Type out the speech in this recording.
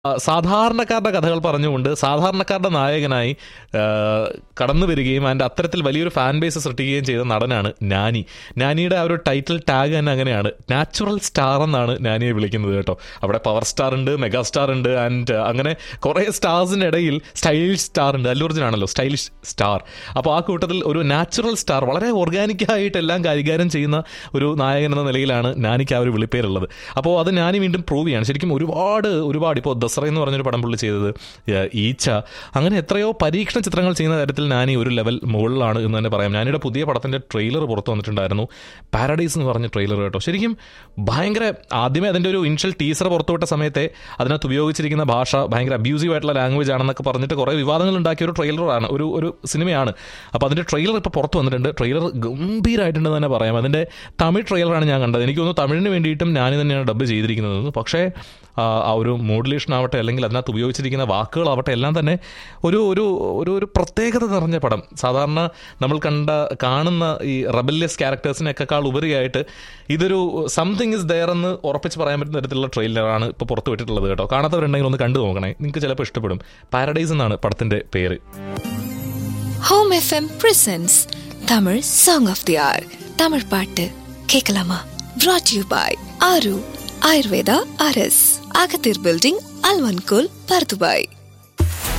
ആ, സാധാരണക്കാരുടെ കഥകൾ പറഞ്ഞുകൊണ്ട് സാധാരണക്കാരുടെ നായകനായി ആ, കടന്നു വരികയും അതിൻ്റെ അത്തരത്തിൽ വലിയൊരു ഫാൻ ബേസ് സൃഷ്ടിക്കുകയും ചെയ്ത നടനാണ് നാനി നാനിയുടെ ആ ഒരു ടൈറ്റിൽ ടാഗ് തന്നെ അങ്ങനെയാണ് നാച്ചുറൽ സ്റ്റാർ എന്നാണ് നാനിയെ വിളിക്കുന്നത് കേട്ടോ അവിടെ പവർ സ്റ്റാർ ഉണ്ട് മെഗാ സ്റ്റാർ ഉണ്ട് ആൻഡ് അങ്ങനെ കുറേ സ്റ്റാർസിൻ്റെ ഇടയിൽ സ്റ്റൈലിഷ് സ്റ്റാർ ഉണ്ട് അല്ലൂർജുൻ ആണല്ലോ സ്റ്റൈലിഷ് സ്റ്റാർ അപ്പോൾ ആ കൂട്ടത്തിൽ ഒരു നാച്ചുറൽ സ്റ്റാർ വളരെ ഓർഗാനിക്കായിട്ട് എല്ലാം കൈകാര്യം ചെയ്യുന്ന ഒരു നായകൻ എന്ന നിലയിലാണ് നാനിക്ക് ആ ഒരു വിളിപ്പേരുള്ളത് അപ്പോൾ അത് നാനി വീണ്ടും പ്രൂവ് ചെയ്യാണ് ശരിക്കും ഒരുപാട് ഒരുപാട് ഇപ്പോൾ ദസറ എന്ന് പറഞ്ഞൊരു പടം പുള്ളി ചെയ്തത് ഏഹ്, ഈച്ച അങ്ങനെ എത്രയോ പരീക്ഷണ ചിത്രങ്ങൾ ചെയ്യുന്ന തരത്തിൽ നാനി ഒരു ലെവൽ മുകളിലാണ് എന്ന് തന്നെ പറയാം നാനിയുടെ പുതിയ പടത്തിൻ്റെ ട്രെയിലർ പുറത്തു വന്നിട്ടുണ്ടായിരുന്നു പാരഡൈസ് എന്ന് പറഞ്ഞ ട്രെയിലർ കേട്ടോ ശരിക്കും ഭയങ്കര ആദ്യമേ അതിൻ്റെ ഒരു ഇനിഷ്യൽ ടീസർ പുറത്തുവിട്ട സമയത്തെ അതിനകത്ത് ഉപയോഗിച്ചിരിക്കുന്ന ഭാഷ ഭയങ്കര അബ്യൂസീവ് ആയിട്ടുള്ള ലാംഗ്വേജ് ആണെന്നൊക്കെ പറഞ്ഞിട്ട് കുറേ വിവാദങ്ങൾ ഉണ്ടാക്കിയ ഒരു ട്രെയിലറാണ് ഒരു ഒരു സിനിമയാണ് അപ്പോൾ അതിൻ്റെ ട്രെയിലർ ഇപ്പോൾ പുറത്ത് വന്നിട്ടുണ്ട് ട്രെയിലർ ഗംഭീരമായിട്ടുണ്ടെന്ന് തന്നെ പറയാം അതിൻ്റെ തമിഴ് ട്രെയിലറാണ് ഞാൻ കണ്ടത് എനിക്ക് തോന്നുന്നു തമിഴിന് വേണ്ടിയിട്ടും ഞാൻ തന്നെയാണ് ഡബ് ചെയ്തിരിക്കുന്നത് പക്ഷേ ആ ആ ഒരു മോഡുലേഷൻ ആവട്ടെ അല്ലെങ്കിൽ അതിനകത്ത് ഉപയോഗിച്ചിരിക്കുന്ന വാക്കുകളാവട്ടെ എല്ലാം തന്നെ ഒരു ഒരു ഒരു ഒരു പ്രത്യേകത നിറഞ്ഞ പടം സാധാരണ നമ്മൾ കണ്ട കാണുന്ന ഈ റബല്യസ് ക്യാരക്ടേഴ്സിനൊക്കെക്കാൾ ഉപരിയായിട്ട് ഇതൊരു സംതിങ് ഇസ് ദയർ എന്ന് ഉറപ്പിച്ച് പറയാൻ പറ്റുന്ന തരത്തിലുള്ള ട്രെയിലറാണ് ഇപ്പോൾ പുറത്ത് വിട്ടിട്ടുള്ളത് കേട്ടോ കാണാത്തവരുണ്ടെങ്കിൽ ഒന്ന് കണ്ടു നോക്കണേ നിങ്ങൾക്ക് ചിലപ്പോൾ ഇഷ്ടപ്പെടും പാരഡൈസ് എന്നാണ് പടത്തിൻ്റെ പേര് home FM presents Tamil song of the hour Tamil பாட்டு கேட்கலாமா brought யூ பாய் ஆரு ஆயுர்வேதா அரஸ் அகத்தீர் பில்டிங் அல்வன்கோல் பர்துபாய்